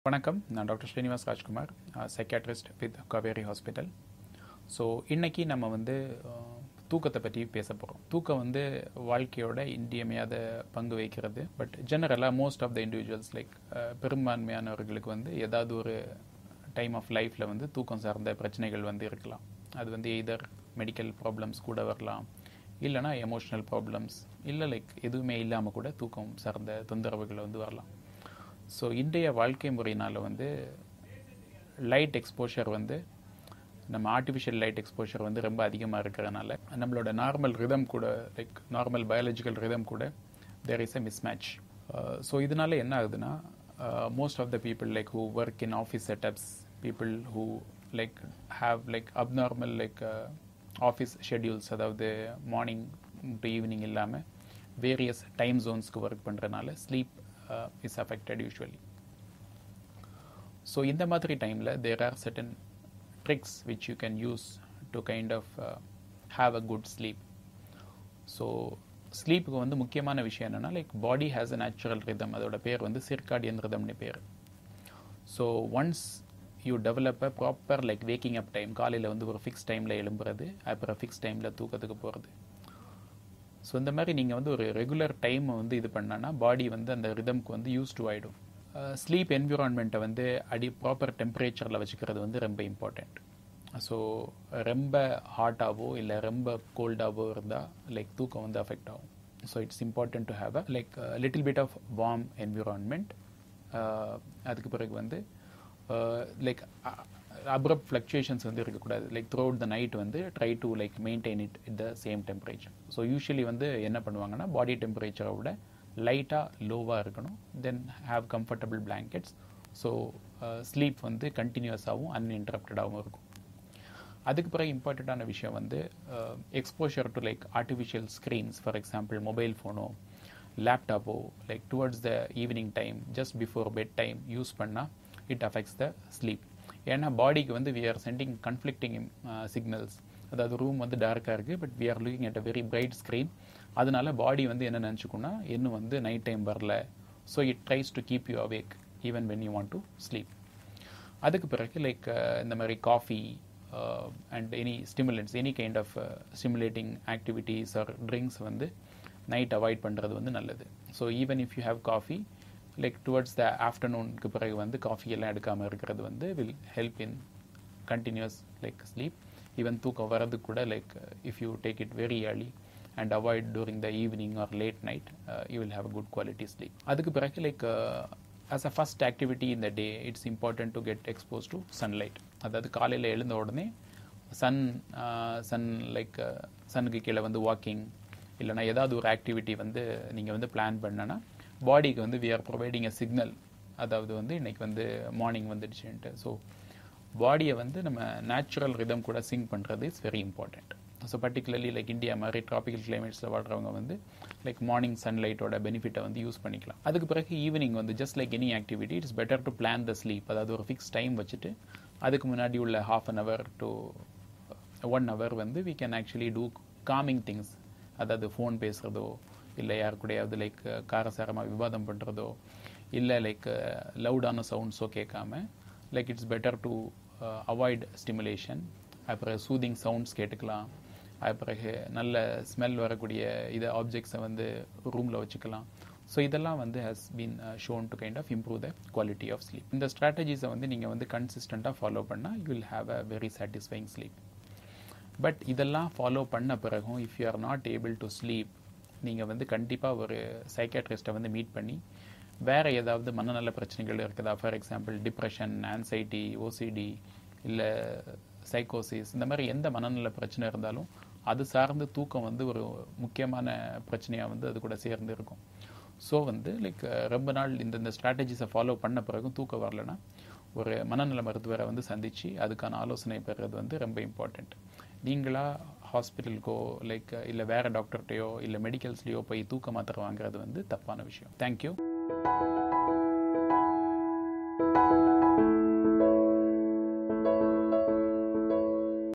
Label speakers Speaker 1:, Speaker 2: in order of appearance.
Speaker 1: வணக்கம் நான் doctor Srinivas Rajkumar psychiatrist with Kaveri hospital so இன்னைக்கு நம்ம வந்து அஹ், தூக்கத்தை பற்றி பேச போகிறோம் தூக்கம் வந்து வாழ்க்கையோட இன்றியமையாத பங்கு வகிக்கிறது பட் ஜெனரலாக most of the individuals like பெரும்பான்மையானவர்களுக்கு வந்து ஏதாவது ஒரு டைம் ஆஃப் லைஃப்பில் வந்து தூக்கம் சார்ந்த பிரச்சனைகள் வந்து இருக்கலாம் அது வந்து எய்தர் மெடிக்கல் ப்ராப்ளம்ஸ் கூட வரலாம் இல்லைனா எமோஷனல் ப்ராப்ளம்ஸ் இல்லை லைக் எதுவுமே இல்லாமல் கூட தூக்கம் சார்ந்த தொந்தரவுகள் வந்து வரலாம் ஸோ இன்றைய வாழ்க்கை முறையினால் வந்து லைட் எக்ஸ்போஷர் வந்து நம்ம ஆர்டிஃபிஷியல் லைட் எக்ஸ்போஷர் வந்து ரொம்ப அதிகமாக இருக்கிறதுனால நம்மளோட நார்மல் ரிதம் கூட லைக் நார்மல் பயாலஜிக்கல் ரிதம் கூட there is a mismatch so இதனால என்ன ஆகுதுன்னா most of the people like who work in office setups people who like have like abnormal like office schedules அதாவது morning to evening இல்லாமல் various time ஜோன்ஸ்க்கு work பண்ணுறதுனால sleep is affected usually so இந்த மாதிரி டைமில் there are certain tricks which you can use to kind of have a good sleep so ஸ்லீப்புக்கு வந்து முக்கியமான விஷயம் என்னென்னா like body has a natural rhythm அதோட பேர் வந்து சிர்காடியன் ரிதம்னு பேர் so once you develop a proper like waking up time காலையில் வந்து ஒரு ஃபிக்ஸ் டைமில் எழும்புறது அப்புறம் ஃபிக்ஸ் டைமில் தூக்கத்துக்கு போகிறது ஸோ இந்த மாதிரி நீங்கள் வந்து ஒரு ரெகுலர் டைம் வந்து இது பண்ணனா பாடி வந்து அந்த ரிதம்க்கு வந்து யூஸ் டு ஆகிடும் ஸ்லீப் என்விரான்மெண்ட்டை வந்து அடி ப்ராப்பர் டெம்பரேச்சரில் வச்சுக்கிறது வந்து ரொம்ப இம்பார்ட்டண்ட் ஸோ ரொம்ப ஹாட்டாவோ இல்லை ரொம்ப கோல்டாவோ இருந்தால் லைக் தூக்கம் வந்து அஃபெக்ட் ஆகும் so it's important to have a like little bit of warm environment அதுக்கு பிறகு வந்து லைக் அப்ரப்ட் ஃப்ளக்சுவேஷன்ஸ் வந்து இருக்கக்கூடாது like throughout the night வந்து try to like maintain it it the same temperature so usually வந்து என்ன பண்ணுவாங்கன்னா body டெம்பரேச்சரை விட லைட்டாக லோவாக இருக்கணும் then have comfortable blankets so sleep வந்து கண்டினியூஸாகவும் அன்இன்டரப்டடாகவும் இருக்கும் அதுக்கு பிறகு இம்பார்ட்டண்ட்டான விஷயம் வந்து exposure to like artificial screens for example mobile ஃபோனோ லேப்டாப்போ like towards the evening time just before bed time use பண்ணால் இட் அஃபெக்ட்ஸ் த ஸ்லீப் ஏன்னா பாடிக்கு வந்து we are sending conflicting signals அதாவது ரூம் வந்து டார்க்காக இருக்குது but we are looking at a very bright screen அதனால பாடி வந்து என்ன நினச்சிக்குன்னா இன்னும் வந்து நைட் டைம் வரல so it tries to keep you awake even when you want to sleep அதுக்கு பிறகு லைக் இந்த மாதிரி coffee and any stimulants any kind of stimulating activities or drinks வந்து நைட் அவாய்ட் பண்ணுறது வந்து நல்லது so even if you have coffee like towards the ஆஃப்டர்நூனுக்கு பிறகு வந்து காஃபி எல்லாம் எடுக்காமல் இருக்கிறது வந்து will help in continuous like sleep even தூக்கம் வரது கூட like if you take it very early and avoid during the evening or late night you will have a good quality sleep அதுக்கு பிறகு like as a first activity இந்த day it's important to get expose to sunlight அதாவது காலையில் எழுந்த உடனே Sun Sun like சனுக்கு கீழே வந்து walking இல்லைனா ஏதாவது ஒரு ஆக்டிவிட்டி வந்து நீங்கள் வந்து பிளான் பண்ணனா பாடிக்கு வந்து we are providing a signal அதாவது வந்து இன்னைக்கு வந்து மார்னிங் வந்துடுச்சுன்ட்டு ஸோ பாடியை வந்து நம்ம நேச்சுரல் ரிதம் கூட சிங் பண்ணுறது is very important so particularly like India மாதிரி ட்ராபிக்கல் கிளைமேட்ஸில் வாழ்றவங்க வந்து லைக் மார்னிங் சன்லைட்டோட பெனிஃபிட்டை வந்து யூஸ் பண்ணிக்கலாம் அதுக்கு பிறகு ஈவினிங் வந்து just like any activity it's better to plan the sleep அதாவது ஒரு ஃபிக்ஸ் டைம் வச்சுட்டு அதுக்கு முன்னாடி உள்ள half an hour to one hour வந்து we can actually do calming things அதாவது ஃபோன் பேசுகிறதோ இல்லை யார் கூடயாவது லைக் காரசாரமாக விவாதம் பண்ணுறதோ இல்லை லைக் லவுடான சவுண்ட்ஸோ கேட்காம like it's better to avoid stimulation அப்புறம் சூதிங் சவுண்ட்ஸ் கேட்டுக்கலாம் அப்புறம் நல்ல ஸ்மெல் வரக்கூடிய இது ஆப்ஜெக்ட்ஸை வந்து ரூமில் வச்சுக்கலாம் ஸோ இதெல்லாம் வந்து has been shown to kind of improve the quality of sleep இந்த ஸ்ட்ராட்டஜிஸை வந்து நீங்கள் வந்து கன்சிஸ்டண்ட்டாக ஃபாலோ பண்ணால் you will have a very satisfying sleep but இதெல்லாம் ஃபாலோ பண்ண பிறகும் if you are not able to sleep நீங்கள் வந்து கண்டிப்பாக ஒரு சைக்காட்ரிஸ்ட்டை வந்து மீட் பண்ணி வேறு ஏதாவது மனநல பிரச்சனைகள் இருக்குதா for example depression anxiety OCD இல்லை சைக்கோசிஸ் இந்த மாதிரி எந்த மனநல பிரச்சனை இருந்தாலும் அது சார்ந்து தூக்கம் வந்து ஒரு முக்கியமான பிரச்சனையாக வந்து அது கூட சேர்ந்து இருக்கும் ஸோ வந்து லைக் ரொம்ப நாள் இந்த இந்த ஸ்ட்ராட்டஜிஸை ஃபாலோ பண்ண பிறகும் தூக்கம் வரலன்னா ஒரு மனநல மருத்துவரை வந்து சந்தித்து அதுக்கான ஆலோசனை பெறுறது வந்து ரொம்ப இம்பார்ட்டண்ட் நீங்களா ஹாஸ்பிட்டலுக்கோ லைக் இல்லை வேறு டாக்டர்கிட்டையோ இல்லை மெடிக்கல்ஸ்லேயோ போய் தூக்க மாத்திரை வாங்குறது வந்து தப்பான விஷயம் தேங்க்யூ